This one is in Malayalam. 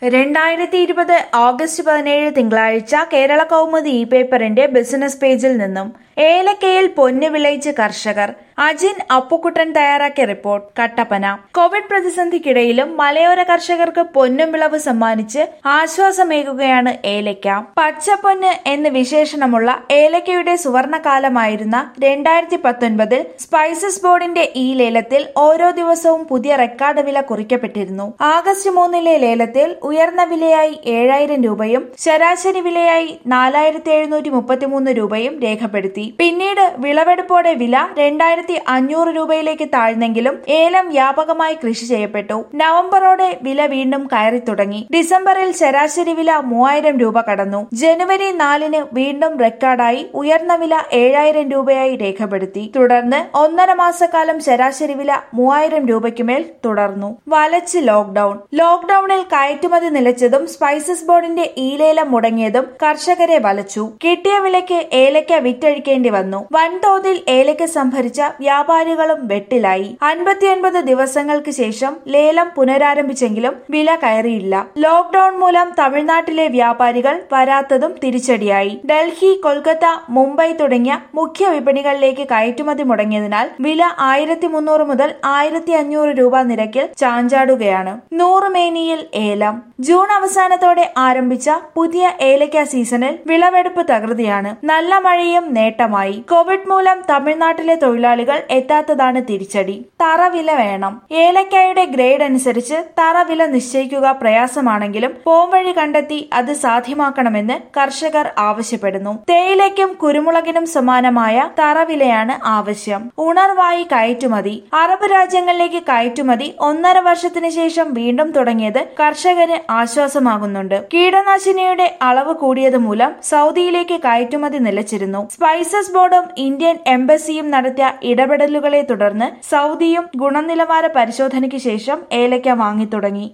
രണ്ടായിരത്തി ഇരുപത് ഓഗസ്റ്റ് പതിനേഴ് തിങ്കളാഴ്ച കേരള കൗമുദി ഇ പേപ്പറിന്റെ ബിസിനസ് പേജിൽ നിന്നും ഏലക്കയിൽ പൊന്നു വിളയിച്ച് കർഷകർ അജിൻ അപ്പുക്കുട്ടൻ തയ്യാറാക്കിയ റിപ്പോർട്ട് കട്ടപ്പന കോവിഡ് പ്രതിസന്ധിക്കിടയിലും മലയോര കർഷകർക്ക് പൊന്നും വിളവ് സമ്മാനിച്ച് ആശ്വാസമേകുകയാണ് ഏലക്ക പച്ചപ്പൊന്ന് എന്ന് വിശേഷണമുള്ള ഏലക്കയുടെ സുവർണകാലമായിരുന്ന രണ്ടായിരത്തി പത്തൊൻപതിൽ സ്പൈസസ് ബോർഡിന്റെ ഈ ലേലത്തിൽ ഓരോ ദിവസവും പുതിയ റെക്കോർഡ് വില കുറിക്കപ്പെട്ടിരുന്നു ആഗസ്റ്റ് മൂന്നിലെ ലേലത്തിൽ ഉയർന്ന വിലയായി ഏഴായിരം രൂപയും ശരാശരി വിലയായി നാലായിരത്തി എഴുന്നൂറ്റി മുപ്പത്തിമൂന്ന് രൂപയും രേഖപ്പെടുത്തി പിന്നീട് വിളവെടുപ്പോടെ വില രണ്ടായിരത്തി അഞ്ഞൂറ് രൂപയിലേക്ക് താഴ്ന്നെങ്കിലും ഏലം വ്യാപകമായി കൃഷി ചെയ്യപ്പെട്ടു നവംബറോടെ വില വീണ്ടും കയറി തുടങ്ങി ഡിസംബറിൽ ശരാശരി വില മൂവായിരം രൂപ കടന്നു ജനുവരി നാലിന് വീണ്ടും റെക്കോർഡായി ഉയർന്ന വില ഏഴായിരം രൂപയായി രേഖപ്പെടുത്തി തുടർന്ന് ഒന്നര മാസക്കാലം ശരാശരി വില മൂവായിരം രൂപയ്ക്കുമേൽ തുടർന്നു വലച്ച് ലോക്ഡൌൺ ലോക്ഡൌണിൽ കയറ്റുമതി നിലച്ചതും സ്പൈസസ് ബോർഡിന്റെ ഈ ലേലം മുടങ്ങിയതും കർഷകരെ വലച്ചു കിട്ടിയ വിലയ്ക്ക് ഏലക്ക വിറ്റഴിക്കേണ്ടി വന്നു വൻതോതിൽ ഏലക്ക സംഭരിച്ച വ്യാപാരികളും വെട്ടിലായി അൻപത്തിയൊൻപത് ദിവസങ്ങൾക്ക് ശേഷം ലേലം പുനരാരംഭിച്ചെങ്കിലും വില കയറിയില്ല ലോക്ഡൌൺ മൂലം തമിഴ്നാട്ടിലെ വ്യാപാരികൾ വരാത്തതും തിരിച്ചടിയായി ഡൽഹി കൊൽക്കത്ത മുംബൈ തുടങ്ങിയ മുഖ്യ വിപണികളിലേക്ക് കയറ്റുമതി മുടങ്ങിയതിനാൽ വില ആയിരത്തി മുന്നൂറ് മുതൽ ആയിരത്തി അഞ്ഞൂറ് രൂപ നിരക്കിൽ ചാഞ്ചാടുകയാണ് നൂറുമേനിയിൽ ഏലം ജൂൺ അവസാനത്തോടെ ആരംഭിച്ച പുതിയ ഏലക്ക സീസണിൽ വിളവെടുപ്പ് തകൃതിയാണ് നല്ല മഴയും നേട്ടമായി കോവിഡ് മൂലം തമിഴ്നാട്ടിലെ തൊഴിലാളികൾ എത്താത്തതാണ് തിരിച്ചടി തറവില വേണം ഏലക്കായുടെ ഗ്രേഡ് അനുസരിച്ച് തറവില നിശ്ചയിക്കുക പ്രയാസമാണെങ്കിലും പോംവഴി കണ്ടെത്തി അത് സാധ്യമാക്കണമെന്ന് കർഷകർ ആവശ്യപ്പെടുന്നു തേയിലയ്ക്കും കുരുമുളകിനും സമാനമായ തറവിലയാണ് ആവശ്യം ഉണർവായി കയറ്റുമതി അറബ് രാജ്യങ്ങളിലേക്ക് കയറ്റുമതി ഒന്നര വർഷത്തിന് ശേഷം വീണ്ടും തുടങ്ങിയത് കർഷകന് ആശ്വാസമാകുന്നുണ്ട് കീടനാശിനിയുടെ അളവ് കൂടിയത് മൂലം സൗദിയിലേക്ക് കയറ്റുമതി നിലച്ചിരുന്നു സ്പൈസസ് ബോർഡും ഇന്ത്യൻ എംബസിയും നടത്തിയ ഇടപെടലുകളെ തുടർന്ന് സൗദിയും ഗുണനിലവാര പരിശോധനയ്ക്ക് ശേഷം ഏലക്ക വാങ്ങിത്തുടങ്ങി